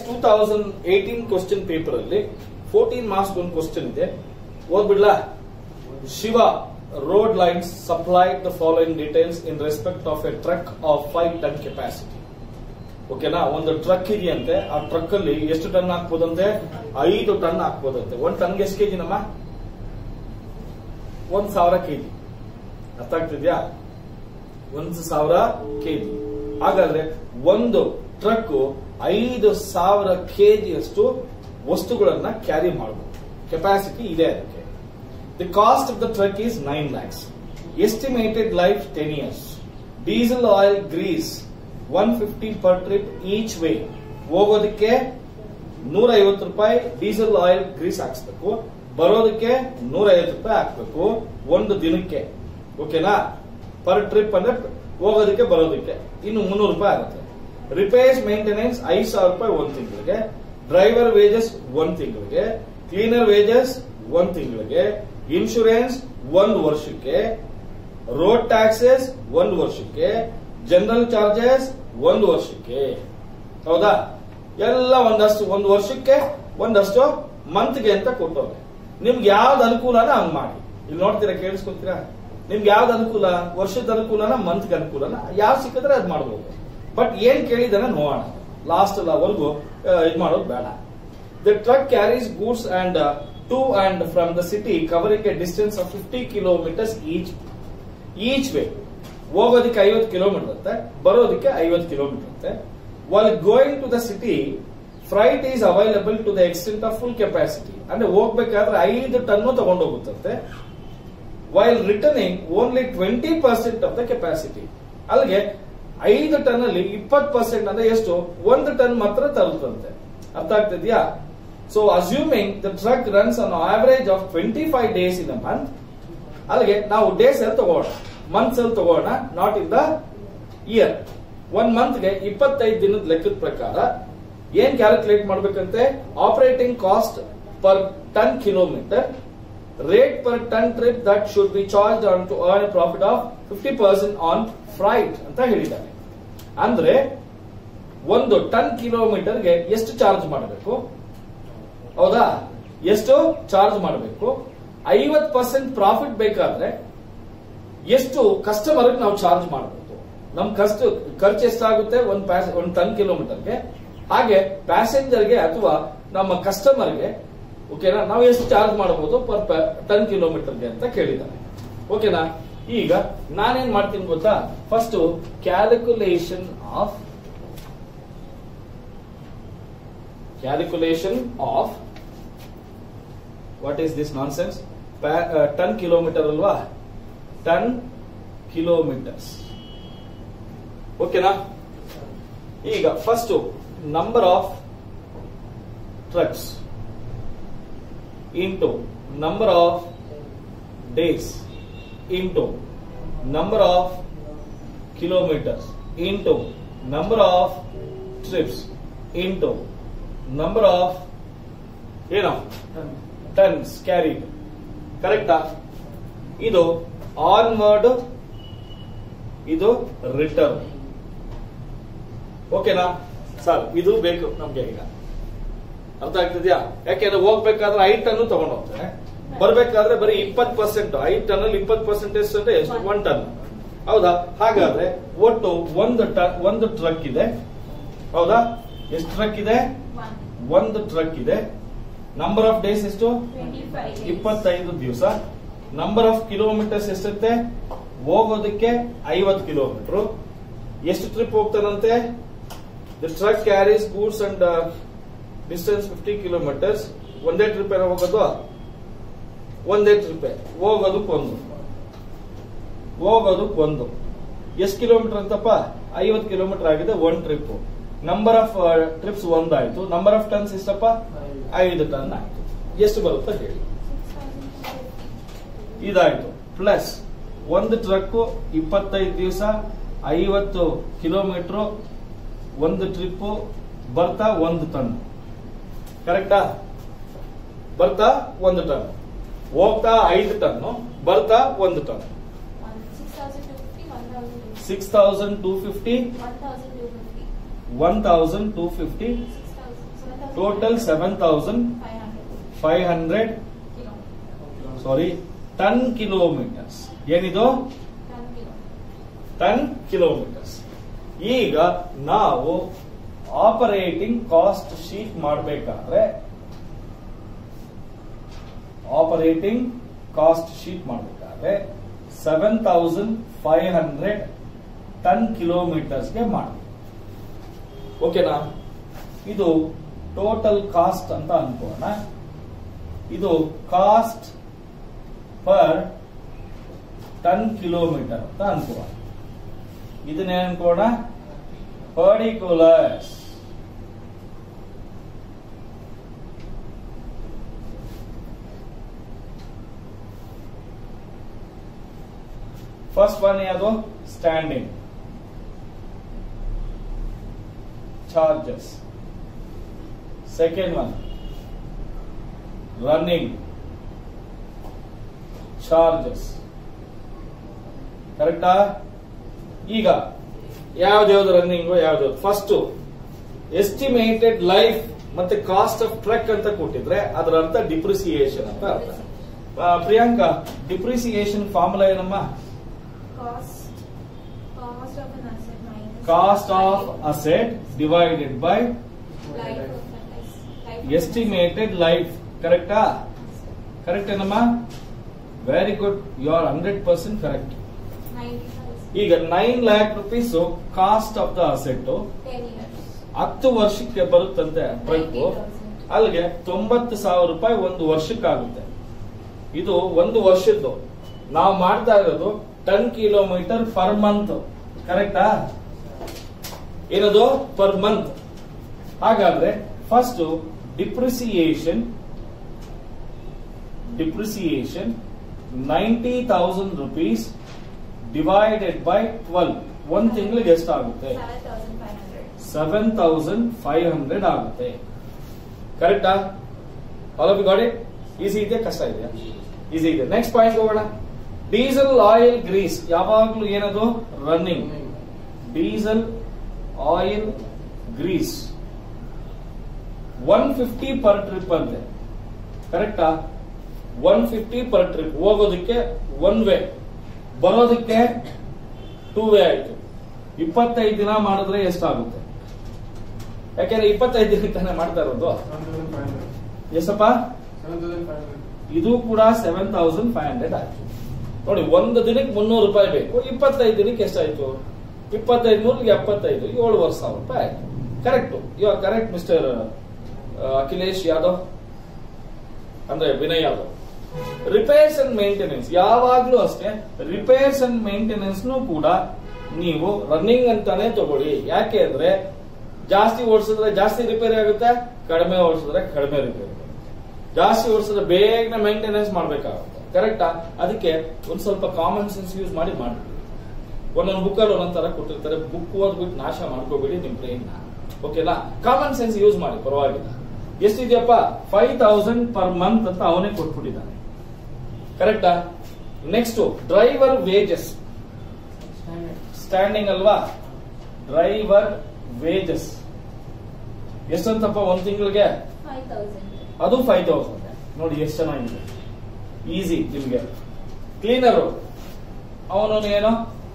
Two thousand eighteen question paper ಅಲ್ಲಿ fourteen marks ಒಂದು ಕ್ವಶನ್ ಇದೆ ಓದ್ಬಿಡ್ಲಾ Shiva road lines supplied the following details in respect of a truck of five ton capacity ಓಕೆನಾ ಒಂದು truck ಇದೆಯಂತೆ ಆ ಟ್ರಕ್ ಅಲ್ಲಿ ಎಷ್ಟು ಟನ್ ಹಾಕ್ಬೋದಂತೆ ಐದು ಟನ್ ಹಾಕ್ಬೋದಂತೆ ಒಂದ್ ಟನ್ಗೆ ಎಷ್ಟು ಕೆಜಿ ನಮ್ಮ ಒಂದ್ ಸಾವಿರ ಕೆಜಿ ಅರ್ಥ ಆಗ್ತಿದ್ಯಾ ಒಂದು ಸಾವಿರ ಕೆಜಿ ಹಾಗಾದ್ರೆ ಒಂದು ಟ್ರಕ್ ಐದು ಸಾವಿರ ಕೆಜಿಯಷ್ಟು ವಸ್ತುಗಳನ್ನ ಕ್ಯಾರಿ ಮಾಡಬಹುದು ಕೆಪಾಸಿಟಿ ಇದೆ ಅದಕ್ಕೆ the cost of the truck is nine lakhs estimated life ten years diesel oil grease one fifty per trip each way ಹೋಗೋದಕ್ಕೆ ನೂರ ಐವತ್ತು ರೂಪಾಯಿ ಡೀಸೆಲ್ ಆಯಿಲ್ ಗ್ರೀಸ್ ಹಾಕ್ಸ್ಬೇಕು ಬರೋದಕ್ಕೆ ನೂರ ಐವತ್ತು ರೂಪಾಯಿ ಹಾಕ್ಬೇಕು ಒಂದು ದಿನಕ್ಕೆ ಓಕೆನಾ ಪರ್ ಟ್ರಿಪ್ ಅಂದ್ರೆ ಹೋಗೋದಕ್ಕೆ ಬರೋದಕ್ಕೆ ಇನ್ನು ಮುನ್ನೂರು ರೂಪಾಯಿ ಆಗುತ್ತೆ ರಿಪೇರ್ಸ್ ಮೇಂಟೆನೆನ್ಸ್ ಐದು ಸಾವಿರ ರೂಪಾಯಿ ಒಂದ್ ತಿಂಗಳಿಗೆ ಡ್ರೈವರ್ ವೇಜಸ್ ಒಂದ್ ತಿಂಗಳಿಗೆ ಕ್ಲೀನರ್ ವೇಜಸ್ ಒಂದ್ ತಿಂಗಳಿಗೆ ಇನ್ಶೂರೆನ್ಸ್ ಒಂದು ವರ್ಷಕ್ಕೆ ರೋಡ್ ಟ್ಯಾಕ್ಸಸ್ ಒಂದು ವರ್ಷಕ್ಕೆ ಜನರಲ್ ಚಾರ್ಜಸ್ ಒಂದು ವರ್ಷಕ್ಕೆ ಹೌದಾ ಎಲ್ಲ ಒಂದಷ್ಟು ಒಂದು ವರ್ಷಕ್ಕೆ ಒಂದಷ್ಟು ಮಂತ್ಗೆ ಅಂತ ಕೊಟ್ಟವ್ರೆ ನಿಮ್ಗೆ ಯಾವ್ದು ಅನುಕೂಲನ ಹಂಗ್ ಮಾಡಿ ಇಲ್ಲಿ ನೋಡ್ತೀರಾ ಕೇಳಿಸ್ಕೊತೀರಾ ನಿಮ್ಗೆ ಯಾವ್ದು ಅನುಕೂಲ ವರ್ಷದ ಅನುಕೂಲನ ಮಂತ್ಗೆ ಅನುಕೂಲನ ಯಾವ್ದು ಸಿಕ್ಕಿದ್ರೆ ಅದ್ ಮಾಡ್ಬೋದು ಬಟ್ ಏನ್ ಕೇಳಿದಾನೆ ನೋಡೋಣ ಲಾಸ್ಟ್ ವರ್ಗು ಇದು ಮಾಡೋದು ಬೇಡ the truck carries goods and to and from the city covering a distance of fifty kilometres each each way ಹೋಗೋದಕ್ಕೆ ಐವತ್ತು ಕಿಲೋಮೀಟರ್ ಇರುತ್ತೆ ಬರೋದಕ್ಕೆ ಐವತ್ತು ಕಿಲೋಮೀಟರ್ ಇರುತ್ತೆ while going to the city freight is available to the extent of full capacity ಅಂದ್ರೆ ಹೋಗ್ಬೇಕಾದ್ರೆ ಐದು ton ತಗೊಂಡೋಗುತ್ತಂತೆ while returning only twenty percent of the capacity ಅಲ್ಲಿಗೆ ಐದು ಟನ್ ಅಲ್ಲಿ ಇಪ್ಪತ್ತು ಪರ್ಸೆಂಟ್ ಅಂದ್ರೆ ಎಷ್ಟು ಒಂದು ಟನ್ ಮಾತ್ರ ತರುತ್ತಂತೆ ಅರ್ಥ ಆಗ್ತಿದ್ಯಾ so assuming the truck runs on average of twenty five days in a month ಅಲ್ಲಿಗೆ ನಾವು ಡೇಸ್ ಅಲ್ಲಿ ತಗೋಣ ಮಂತ್ಸ್ ಅಲ್ಲಿ ತಗೋಣ not in the year one ಮಂತ್ಗೆ ಇಪ್ಪತ್ತೈದು ದಿನದ ಲೆಕ್ಕದ ಪ್ರಕಾರ ಏನ್ ಕ್ಯಾಲ್ಕುಲೇಟ್ ಮಾಡ್ಬೇಕಂತೆ operating cost per ton kilometre rate per ton trip that should be charge on to earn profit of fifty percent on freight ಅಂತ ಹೇಳಿದ್ದಾರೆ ಅಂದ್ರೆ ಒಂದು ಟನ್ ಕಿಲೋಮೀಟರ್ಗೆ ಎಷ್ಟು ಚಾರ್ಜ್ ಮಾಡಬೇಕು ಹೌದಾ ಎಷ್ಟು ಚಾರ್ಜ್ ಮಾಡಬೇಕು ಐವತ್ ಪರ್ಸೆಂಟ್ ಪ್ರಾಫಿಟ್ ಬೇಕಾದ್ರೆ ಎಷ್ಟು ಕಸ್ಟಮರ್ ನಾವು ಚಾರ್ಜ್ ಮಾಡಬೇಕು ನಮ್ ಕಷ್ಟ ಖರ್ಚು ಎಷ್ಟಾಗುತ್ತೆ ಒಂದ್ ಪ್ಯಾಸ್ ಒಂದ್ ಟನ್ ಕಿಲೋಮೀಟರ್ಗೆ ಹಾಗೆ ಪ್ಯಾಸೆಂಜರ್ಗೆ ಅಥವಾ ನಮ್ಮ ಕಸ್ಟಮರ್ಗೆ ಓಕೆನಾ ನಾವು ಎಷ್ಟು ಚಾರ್ಜ್ ಮಾಡಬಹುದು ಪರ್ ಟನ್ ಕಿಲೋಮೀಟರ್ಗೆ ಅಂತ ಕೇಳಿದ್ದಾರೆ ಓಕೆನಾ ಈಗ ನಾನೇನ್ ಮಾಡ್ತೀನಿ ಗೊತ್ತಾ first calculation of calculation of what is this nonsense ton kilometre ಅಲ್ವಾ ಟನ್ ಕಿಲೋಮೀಟರ್ಸ್ ಓಕೆನಾ ಈಗ first number of trucks into number of days into number of kilometres into number of trips into number of ಏನೋ tons carried ಕರೆಕ್ಟಾ ಇದು onward ಇದು return ಓಕೆನಾ sir ಇದು ಬೇಕು ನಮ್ಗೆ ಈಗ ಅರ್ಥ ಆಗ್ತಿದ್ಯಾ ಯಾಕೆಂದ್ರೆ ಹೋಗ್ಬೇಕಾದ್ರೆ ಐದು ಟನ್ ತಗೊಂಡು ಹೋಗ್ತಾರೆ ಬರ್ಬೇಕಾದ್ರೆ ಬರೀ ಇಪ್ಪತ್ ಪರ್ಸೆಂಟ್ ಐದು ಟನ್ ಅಲ್ಲಿ ಇಪ್ಪತ್ ಪರ್ಸೆಂಟ್ ಎಷ್ಟು ಅಂದ್ರೆ ಎಷ್ಟು ಒನ್ ಟನ್ ಹೌದಾ ಹಾಗಾದ್ರೆ ಒಟ್ಟು ಒಂದು ಟನ್ ಒಂದು ಟ್ರಕ್ ಇದೆ ಹೌದಾ ಎಷ್ಟು ಟ್ರಕ್ ಇದೆ ಒಂದು ಟ್ರಕ್ ಇದೆ ನಂಬರ್ ಆಫ್ ಡೇಸ್ ಎಷ್ಟು ಇಪ್ಪತ್ತೈದು ದಿವಸ ನಂಬರ್ ಆಫ್ ಕಿಲೋಮೀಟರ್ಸ್ ಎಷ್ಟಿರುತ್ತೆ ಹೋಗೋದಕ್ಕೆ ಐವತ್ತು ಕಿಲೋಮೀಟರ್ ಎಷ್ಟು ಟ್ರಿಪ್ ಹೋಗ್ತಾನಂತೆ the truck carries goods and distance fifty kilometres ಒಂದೇ ಟ್ರಿಪ್ ಏನೋ ಹೋಗೋದು ಒಂದೇ ಟ್ರಿಪ್ ಹೋಗೋದಕ್ಕೆ ಒಂದು ಹೋಗೋದಕ್ಕೆ ಒಂದು ಎಷ್ಟು ಕಿಲೋಮೀಟರ್ ಅಂತಪ್ಪ ಐವತ್ತು ಕಿಲೋಮೀಟರ್ ಆಗಿದೆ one trip number of trips ಒಂದಾಯ್ತು ನಂಬರ್ ಆಫ್ ಟನ್ಸ್ ಎಷ್ಟಪ್ಪ ಐದು ಟನ್ ಆಯ್ತು ಎಷ್ಟು ಬರುತ್ತೆ ಹೇಳಿ ಇದಾಯ್ತು ಪ್ಲಸ್ ಒಂದು ಟ್ರಕ್ ಇಪ್ಪತ್ತೈದು ದಿವಸ ಐವತ್ತು ಕಿಲೋಮೀಟರ್ ಒಂದು ಟ್ರಿಪ್ ಬರ್ತಾ ಒಂದು ಟನ್ ಕರೆಕ್ಟಾ ಬರ್ತಾ ಒಂದು ಟನ್ ಹೋಗ್ತಾ ಐದು ಟನ್ ಬರ್ತಾ ಒಂದು ton six thousand two fifty one thousand two fifty total seven thousand five hundred sorry ton kilometres ಏನಿದು ಟನ್ ಕಿಲೋಮೀಟರ್ಸ್ ಈಗ ನಾವು ಆಪರೇಟಿಂಗ್ ಕಾಸ್ಟ್ ಶೀಟ್ ಮಾಡಬೇಕಾದ್ರೆ ಆಪರೇಟಿಂಗ್ ಕಾಸ್ಟ್ ಶೀಟ್ ಮಾಡಬೇಕಾದ್ರೆ seven thousand five hundred ton ಕಿಲೋಮೀಟರ್ಸ್ಗೆ ಮಾಡಿ ಓಕೆನಾ ಇದು ಟೋಟಲ್ ಕಾಸ್ಟ್ ಅಂತ ಅನ್ಕೋಣ ಇದು ಕಾಸ್ಟ್ ಪರ್ ಟನ್ ಕಿಲೋಮೀಟರ್ ಅಂತ ಅನ್ಕೋಣ ಇದನ್ನೇ ಅನ್ಕೋಣ ಪರ್ಟಿಕ್ಯುಲರ್ಸ್ ಫಸ್ಟ್ ಒನ್ ಯಾವುದು standing charges second one running charges ಕರೆಕ್ಟಾ ಈಗ ಯಾವ್ದ್ಯಾವ್ದು ರನ್ನಿಂಗ್ ಯಾವ್ದು ಫಸ್ಟ್ ಎಸ್ಟಿಮೇಟೆಡ್ ಲೈಫ್ ಮತ್ತೆ ಕಾಸ್ಟ್ ಆಫ್ ಟ್ರಕ್ ಅಂತ ಕೊಟ್ಟಿದ್ರೆ ಅದರ ಅರ್ಥ ಡಿಪ್ರಿಸಿಯೇಷನ್ ಅಂತ ಅರ್ಥ ಆ, ಪ್ರಿಯಾಂಕಾ ಡಿಪ್ರಿಸಿಯೇಷನ್ ಫಾರ್ಮುಲಾ ಏನಮ್ಮ cost of asset divided by estimated life ಕರೆಕ್ಟಾ ಕರೆಕ್ಟ್ ಏನಮ್ಮ very good you are hundred percent correct ಈಗ nine lakh rupees cost of the asset ಹತ್ತು ವರ್ಷಕ್ಕೆ ಬರುತ್ತಂತೆ ಟ್ರಕ್ ಅಲ್ಲಿಗೆ ತೊಂಬತ್ತು ಸಾವಿರ ರೂಪಾಯಿ ಒಂದು ವರ್ಷಕ್ಕಾಗುತ್ತೆ ಇದು ಒಂದು ವರ್ಷದ್ದು ನಾವು ಮಾಡ್ತಾ ಇರೋದು ಟನ್ ಕಿಲೋಮೀಟರ್ ಪರ್ ಮಂತ್ ಕರೆಕ್ಟಾ ಏನದು ಪರ್ ಮಂತ್ ಹಾಗಾದ್ರೆ first depreciation depreciation ninety thousand rupees divided by twelve ಒಂದ್ ತಿಂಗಳಿಗೆ ಎಷ್ಟಾಗುತ್ತೆ ಸೆವೆನ್ ತೌಸಂಡ್ ಫೈವ್ ಹಂಡ್ರೆಡ್ ಆಗುತ್ತೆ ಕರೆಕ್ಟಾ all of got it easy ಇದೆ ಕಷ್ಟ ಇದೆಯಾ ಈಸಿ ಇದೆ ನೆಕ್ಸ್ಟ್ ಪಾಯಿಂಟ್ ಹೋಗೋಣ ಡೀಸೆಲ್ ಆಯಿಲ್ ಗ್ರೀಸ್ ಯಾವಾಗ್ಲೂ ಏನದು running diesel oil grease one fifty per trip ಅಂತೆ ಕರೆಕ್ಟಾ ಒನ್ ಫಿಫ್ಟಿ ಪರ್ ಟ್ರಿಪ್ ಹೋಗೋದಕ್ಕೆ ಒನ್ ವೇ ಬರೋದಕ್ಕೆ ಟೂ ವೇ ಆಯ್ತು ಇಪ್ಪತ್ತೈದು ದಿನ ಮಾಡಿದ್ರೆ ಎಷ್ಟಾಗುತ್ತೆ ಯಾಕೆಂದ್ರೆ ಇಪ್ಪತ್ತೈದು ದಿನ ತಾನೇ ಮಾಡ್ತಾ ಇರೋದು ಎಷ್ಟಪ್ಪ ಇದು ಕೂಡ ಸೆವೆನ್ ತೌಸಂಡ್ ಫೈವ್ ಹಂಡ್ರೆಡ್ ಆಯ್ತು ನೋಡಿ ಒಂದು ದಿನಕ್ಕೆ ಮುನ್ನೂರು ರೂಪಾಯಿ ಬೇಕು ಇಪ್ಪತ್ತೈದು ದಿನಕ್ಕೆ ಎಷ್ಟಾಯ್ತು ಇಪ್ಪತ್ತೈದು ನೂರಿಗೆ ಎಪ್ಪತ್ತೈದು ಏಳುವರೆ ಸಾವಿರ ರೂಪಾಯಿ ಆಯ್ತು correct you are correct mister Akhilesh Yadav ಅಂದ್ರೆ Vinay Yadav repairs and maintenance ಯಾವಾಗ್ಲೂ ಅಷ್ಟೇ ರಿಪೇರ್ಸ್ ಅಂಡ್ ಮೇಂಟೆನೆನ್ಸ್ ಕೂಡ ನೀವು ರನ್ನಿಂಗ್ ಅಂತಾನೆ ತಗೊಳ್ಳಿ ಯಾಕೆ ಅಂದ್ರೆ ಜಾಸ್ತಿ ಓಡಿಸಿದ್ರೆ ಜಾಸ್ತಿ ರಿಪೇರಿ ಆಗುತ್ತೆ ಕಡಿಮೆ ಓಡಿಸಿದ್ರೆ ಕಡಿಮೆ ರಿಪೇರಿ ಆಗುತ್ತೆ ಜಾಸ್ತಿ ಓಡಿಸಿದ್ರೆ ಬೇಗನೆ ಮೇಂಟೆನೆನ್ಸ್ ಮಾಡ್ಬೇಕಾಗುತ್ತೆ ಕರೆಕ್ಟಾ ಅದಕ್ಕೆ ಒಂದ್ ಸ್ವಲ್ಪ ಕಾಮನ್ ಸೆನ್ಸ್ ಯೂಸ್ ಮಾಡಿ ಮಾಡಿ ಒಂದೊಂದು ಬುಕ್ ಅಲ್ಲಿ ಒಂದೊಂದ್ ತರ ಕೊಟ್ಟಿರ್ತಾರೆ ಬುಕ್ ಓದ್ಬಿಟ್ಟು ನಾಶ ಮಾಡ್ಕೋಬೇಡಿ ನಿಮ್ ಬ್ರೈನ್ ಓಕೆನಾ ಕಾಮನ್ ಸೆನ್ಸ್ ಯೂಸ್ ಮಾಡಿ ಪರವಾಗಿಲ್ಲ ಎಷ್ಟಿದೆಯಪ್ಪ ಫೈವ್ ತೌಸಂಡ್ ಪರ್ ಮಂತ್ ಅಂತ ಅವನೇ ಕೊಟ್ಬಿಟ್ಟಿದ್ದಾನೆ ಕರೆಕ್ಟಾ ನೆಕ್ಸ್ಟ್ ಡ್ರೈವರ್ ವೇಜಸ್ ಸ್ಟ್ಯಾಂಡಿಂಗ್ ಅಲ್ವಾ ಡ್ರೈವರ್ ವೇಜಸ್ ಎಷ್ಟಂತಪ್ಪ ಒಂದ್ ತಿಂಗಳಿಗೆ ಅದು ಫೈವ್ ತೌಸಂಡ್ ನೋಡಿ ಎಷ್ಟು ಚೆನ್ನಾಗಿದೆ ಈಸಿ ನಿಮ್ಗೆ ಕ್ಲೀನರು ಅವನು ಏನೋ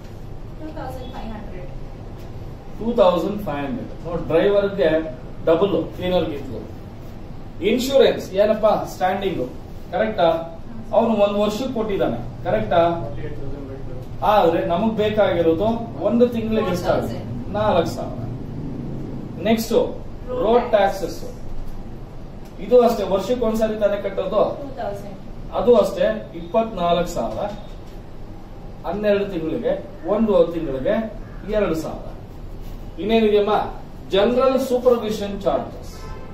ಟೂ ತೌಸಂಡ್ ಫೈವ್ ಹಂಡ್ರೆಡ್ ನೋಡಿ ಡ್ರೈವರ್ಗೆ ಡಬಲ್ ಕ್ಲೀನರ್ ಗಿಂತಲೂ ಇನ್ಶೂರೆನ್ಸ್ ಏನಪ್ಪಾ ಸ್ಟ್ಯಾಂಡಿಂಗ್ ಕರೆಕ್ಟಾ ಅವನು ಒಂದ್ ವರ್ಷಕ್ಕೆ ಕೊಟ್ಟಿದ್ದಾನೆ ಕರೆಕ್ಟಾ ಆದ್ರೆ ನಮಗ್ ಬೇಕಾಗಿರೋದು ಒಂದು ತಿಂಗಳಿಗೆ ಎಷ್ಟಾಗುತ್ತೆ ನಾಲ್ಕು ಸಾವಿರ ನೆಕ್ಸ್ಟ್ ರೋಡ್ ಟ್ಯಾಕ್ಸಸ್ ಇದು ಅಷ್ಟೇ ವರ್ಷಕ್ಕೆ ಒಂದ್ಸರಿ ತಾನೇ ಕಟ್ಟೋದು ಅದು ಅಷ್ಟೇ ಇಪ್ಪತ್ನಾಲ್ಕು ಸಾವಿರ ಹನ್ನೆರಡು ತಿಂಗಳಿಗೆ ಒಂದು ತಿಂಗಳಿಗೆ ಎರಡು ಸಾವಿರ ಇನ್ನೇನಿದೆಯಮ್ಮ general supervision charges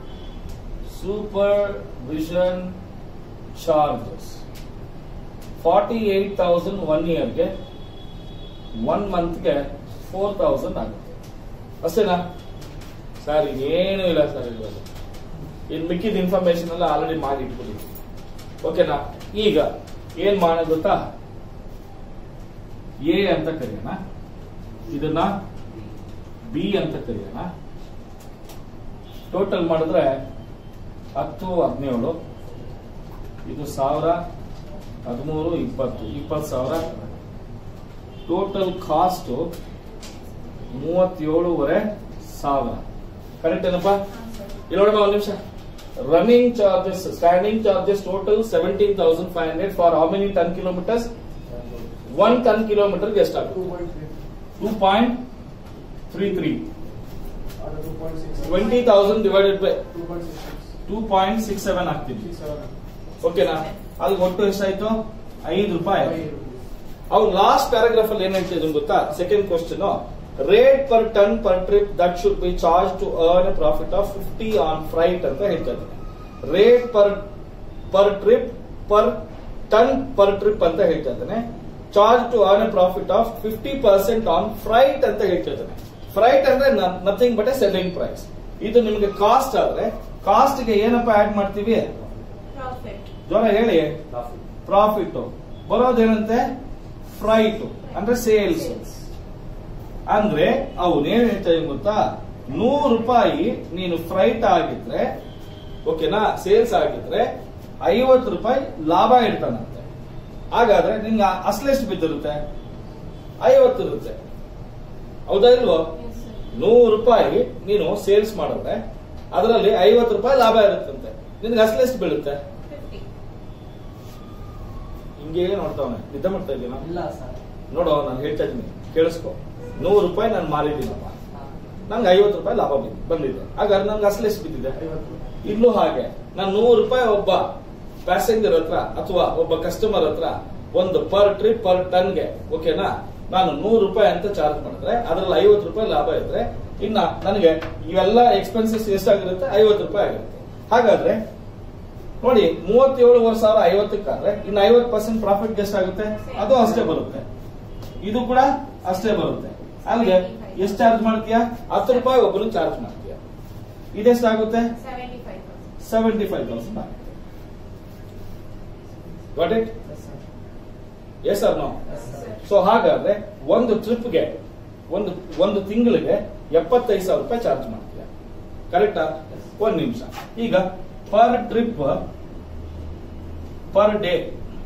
supervision charges forty eight thousand one ಇಯರ್ಗೆ ಒನ್ ಮಂತ್ಗೆ ಫೋರ್ ತೌಸಂಡ್ ಆಗುತ್ತೆ ಅಷ್ಟೇನಾ ಸರ್ ಏನು ಇಲ್ಲ ಸರ್ ಇವಾಗ ಇನ್ ಮಿಕ್ಕಿದ ಇನ್ಫಾರ್ಮೇಶನ್ ಎಲ್ಲ ಆಲ್ರೆಡಿ ಮಾಡಿ ಇಟ್ಕೊಂಡಿದ್ದೀವಿ ಓಕೆನಾ ಈಗ ಏನ್ ಮಾಡೋದು ಗೊತ್ತಾ ಎ ಅಂತ ಕರೆಯೋಣ ಇದನ್ನ ಬಿ ಅಂತ ಕರೆಯೋಣ ಟೋಟಲ್ ಮಾಡಿದ್ರೆ ಹತ್ತು ಹದಿನೇಳು ಇದು ಸಾವಿರ ಹದಿಮೂರು ಇಪ್ಪತ್ತು ಇಪ್ಪತ್ತು ಸಾವಿರ ಟೋಟಲ್ ಕಾಸ್ಟ್ ಮೂವತ್ತೇಳುವರೆ ಸಾವಿರ ಕರೆಕ್ಟ್ ಏನಪ್ಪ ಇಲ್ಲಿ ನೋಡಮ್ಮ ಒಂದು ನಿಮಿಷ running charges standing charges total seventeen thousand five hundred for how many ton kilometres one ton ಕಿಲೋಮೀಟರ್ಗೆ ಎಷ್ಟಾಗುತ್ತೆ two point three three twenty thousand divided by two point six seven ಆಗ್ತೀನಿ ಓಕೆನಾ ಅಲ್ಲಿ ಒಟ್ಟು ಎಷ್ಟಾಯ್ತು ಐದು ರೂಪಾಯಿ ಆಯ್ತು. ಅವ್ರು ಲಾಸ್ಟ್ ಪ್ಯಾರಾಗ್ರಾಫ್ ಅಲ್ಲಿ ಏನ್ ಹೇಳ್ತಿದ್ರು ಗೊತ್ತಾ second question rate per ton per trip that should be charge to earn profit of fifty on freight ಅಂತ ಹೇಳ್ತಾ ಇದ್ದಾರೆ rate per per trip per ton per trip ಅಂತ ಹೇಳ್ತಾ ಇದ್ದಾನೆ charge to earn profit of fifty percent on freight ಅಂತ ಹೇಳ್ತಾ ಇದ್ದಾನೆ freight ಅಂದ್ರೆ nothing but a selling price ಇದು ನಿಮಗೆ ಕಾಸ್ಟ್ ಆದ್ರೆ ಕಾಸ್ಟ್ ಗೆ ಏನಪ್ಪ ಆಡ್ ಮಾಡ್ತೀವಿ ಪ್ರಾಫಿಟ್ ಜ್ವರ ಹೇಳಿ ಪ್ರಾಫಿಟ್ ಬರೋದೇನಂತೆ ಫ್ರೈಟ್ ಅಂದ್ರೆ ಸೇಲ್ಸ್ ಅಂದ್ರೆ ಅವ್ನು ಏನ್ ಹೇಳ್ತಾ ಇದ್ದಾನೆ ಗೊತ್ತಾ ನೂರು ರೂಪಾಯಿ ನೀನು ಫ್ರೈಟ್ ಆಗಿದ್ರೆ ಓಕೆನಾ ಸೇಲ್ಸ್ ಆಗಿದ್ರೆ ಐವತ್ತು ರೂಪಾಯಿ ಲಾಭ ಇಡ್ತಾನಂತೆ ಹಾಗಾದ್ರೆ ನಿನ್ಗೆ ಅಸಲೆಷ್ಟು ಬಿದ್ದಿರುತ್ತೆ ಐವತ್ತು ಇರುತ್ತೆ ಹೌದಾ ಇಲ್ವೋ ನೂರು ರೂಪಾಯಿ ನೀನು ಸೇಲ್ಸ್ ಮಾಡಿದ್ರೆ ಅದರಲ್ಲಿ ಐವತ್ತು ರೂಪಾಯಿ ಲಾಭ ಇರುತ್ತಂತೆ ನಿನ್ಗೆ ಅಸಲೆಷ್ಟು ಬೀಳುತ್ತೆ ಫಿಫ್ಟಿ ಹಿಂಗೆ ನೋಡ್ತಾವನೆ ನಿದ್ದೆ ಮಾಡ್ತಾ ಇದ್ದೀನ ಇಲ್ಲ ಸರ್ ನೋಡು ನಾನು ಹೇಳ್ತಾ ಇದ್ದೀನಿ ಕೇಳಿಸ್ಕೊ ನೂರು ರೂಪಾಯಿ ನಾನು ಮಾರಿದ್ದೀನಪ್ಪ ನಂಗೆ ಐವತ್ತು ರೂಪಾಯಿ ಲಾಭ ಬಿದ್ದು ಬಂದಿದೆ ಹಾಗಾದ್ರೆ ನಂಗೆ ಅಸಲು ಎಷ್ಟು ಬಿದ್ದಿದೆ ಇಲ್ಲೂ ಹಾಗೆ ನಾನು ನೂರು ರೂಪಾಯಿ ಒಬ್ಬ ಪ್ಯಾಸೆಂಜರ್ ಹತ್ರ ಅಥವಾ ಒಬ್ಬ ಕಸ್ಟಮರ್ ಹತ್ರ ಒಂದು ಪರ್ ಟ್ರಿಪ್ ಪರ್ ಟನ್ಗೆ ಓಕೆನಾ ನಾನು ನೂರು ರೂಪಾಯಿ ಅಂತ ಚಾರ್ಜ್ ಮಾಡಿದ್ರೆ ಅದ್ರಲ್ಲಿ ಐವತ್ತು ರೂಪಾಯಿ ಲಾಭ ಇದ್ರೆ ಇನ್ನ ನನಗೆ ಇವೆಲ್ಲ ಎಕ್ಸ್ಪೆನ್ಸಸ್ ಎಷ್ಟಾಗಿರುತ್ತೆ ಐವತ್ತು ರೂಪಾಯಿ ಆಗಿರುತ್ತೆ ಹಾಗಾದ್ರೆ ನೋಡಿ ಮೂವತ್ತೇಳುವರೆ ಸಾವಿರ ಐವತ್ತಕ್ಕಾದ್ರೆ ಇನ್ನು ಐವತ್ತು ಪರ್ಸೆಂಟ್ ಪ್ರಾಫಿಟ್ ಎಷ್ಟಾಗುತ್ತೆ ಅದು ಅಷ್ಟೇ ಬರುತ್ತೆ ಇದು ಕೂಡ ಅಷ್ಟೇ ಬರುತ್ತೆ ಅಲ್ಲಿಗೆ ಎಷ್ಟು ಚಾರ್ಜ್ ಮಾಡ್ತೀಯಾ ಹತ್ತು ರೂಪಾಯಿ ಒಬ್ಬರು ಚಾರ್ಜ್ ಮಾಡ್ತೀಯಾ ಇದೆಷ್ಟಾಗುತ್ತೆ seventy five thousand seventy five thousand ಆಗುತ್ತೆ got it yes or no so ಹಾಗಾದ್ರೆ ಒಂದು ಟ್ರಿಪ್ಗೆ ಒಂದು ಒಂದು ತಿಂಗಳಿಗೆ ಎಪ್ಪತ್ತೈದು ಸಾವಿರ ರೂಪಾಯಿ ಚಾರ್ಜ್ ಮಾಡ್ತೀಯ ಕರೆಕ್ಟಾ ಒಂದ್ ನಿಮಿಷ ಈಗ per trip per day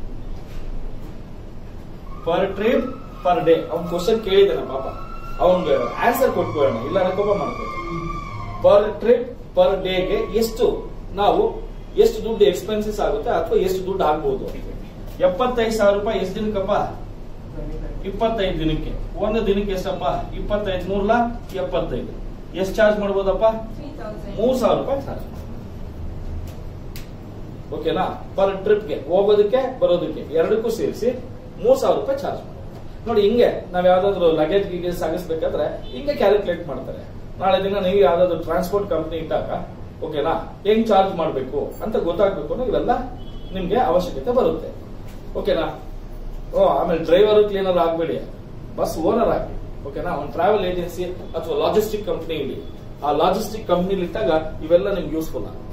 per trip per day ಅವ್ನ್ ಕ್ವಶನ್ ಕೇಳಿದಾನೆ ಪಾಪ ಅವ್ನ್ಗೆ ಆನ್ಸರ್ ಕೊಟ್ಕೊಳ್ಳೋಣ ಇಲ್ಲ ಕೋಪ ಮಾಡ್ಕೋತಾರೆ ಪರ್ ಟ್ರಿಪ್ ಪರ್ ಡೇಗೆ ಎಷ್ಟು ನಾವು ಎಷ್ಟು ದುಡ್ಡು ಎಕ್ಸ್ಪೆನ್ಸಸ್ ಆಗುತ್ತೆ ಅಥವಾ ಎಷ್ಟು ದುಡ್ಡು ಆಗ್ಬೋದು ಎಪ್ಪತ್ತೈದು ಸಾವಿರ ರೂಪಾಯಿ ಎಷ್ಟು ದಿನಕ್ಕಪ್ಪ ಇಪ್ಪತ್ತೈದು ದಿನಕ್ಕೆ ಒಂದು ದಿನಕ್ಕೆ ಎಷ್ಟಪ್ಪ ಇಪ್ಪತ್ತೈದು ನೂರ್ಲ ಎಪ್ಪತ್ತೈದು ಎಷ್ಟು ಚಾರ್ಜ್ ಮಾಡ್ಬೋದಪ್ಪ ತ್ರೀ ತೌಸಂಡ್ ಮೂರ್ ಸಾವಿರ ರೂಪಾಯಿ ಚಾರ್ಜ್ ಓಕೆನಾ ಪರ್ ಟ್ರಿಪ್ಗೆ ಹೋಗೋದಕ್ಕೆ ಬರೋದಕ್ಕೆ ಎರಡಕ್ಕೂ ಸೇರಿಸಿ ಮೂರ್ ಸಾವಿರ ರೂಪಾಯಿ ಚಾರ್ಜ್ ಮಾಡಿ ನೋಡಿ ಹಿಂಗೆ ನಾವ್ ಯಾವ್ದಾದ್ರು ಲಗೇಜ್ ಗಿಗೇಜ್ ಸಾಗಿಸ್ಬೇಕಾದ್ರೆ ಹಿಂಗೆ ಕ್ಯಾಲ್ಕುಲೇಟ್ ಮಾಡ್ತಾರೆ ನಾಳೆ ದಿನ ನೀವು ಯಾವ್ದಾದ್ರು ಟ್ರಾನ್ಸ್ಪೋರ್ಟ್ ಕಂಪ್ನಿ ಇಟ್ಟಾಗ ಓಕೆನಾ ಹೆಂಗ್ ಚಾರ್ಜ್ ಮಾಡಬೇಕು ಅಂತ ಗೊತ್ತಾಗ್ಬೇಕು ಅನ್ನೋ ಇವೆಲ್ಲ ನಿಮ್ಗೆ ಅವಶ್ಯಕತೆ ಬರುತ್ತೆ ಓಕೆನಾ ಓ ಆಮೇಲೆ ಡ್ರೈವರ್ ಕ್ಲೀನರ್ ಆಗ್ಬೇಡಿ ಬಸ್ ಓನರ್ ಆಗಿ ಓಕೆನಾ ಒಂದು ಟ್ರಾವೆಲ್ ಏಜೆನ್ಸಿ ಅಥವಾ ಲಾಜಿಸ್ಟಿಕ್ ಕಂಪ್ನಿ ಇಲ್ಲಿ ಆ ಲಾಜಿಸ್ಟಿಕ್ ಕಂಪ್ನಿಲಿ ಇಟ್ಟಾಗ ಇವೆಲ್ಲ ನಿಮ್ಗೆ ಯೂಸ್ಫುಲ್ ಆಗುತ್ತೆ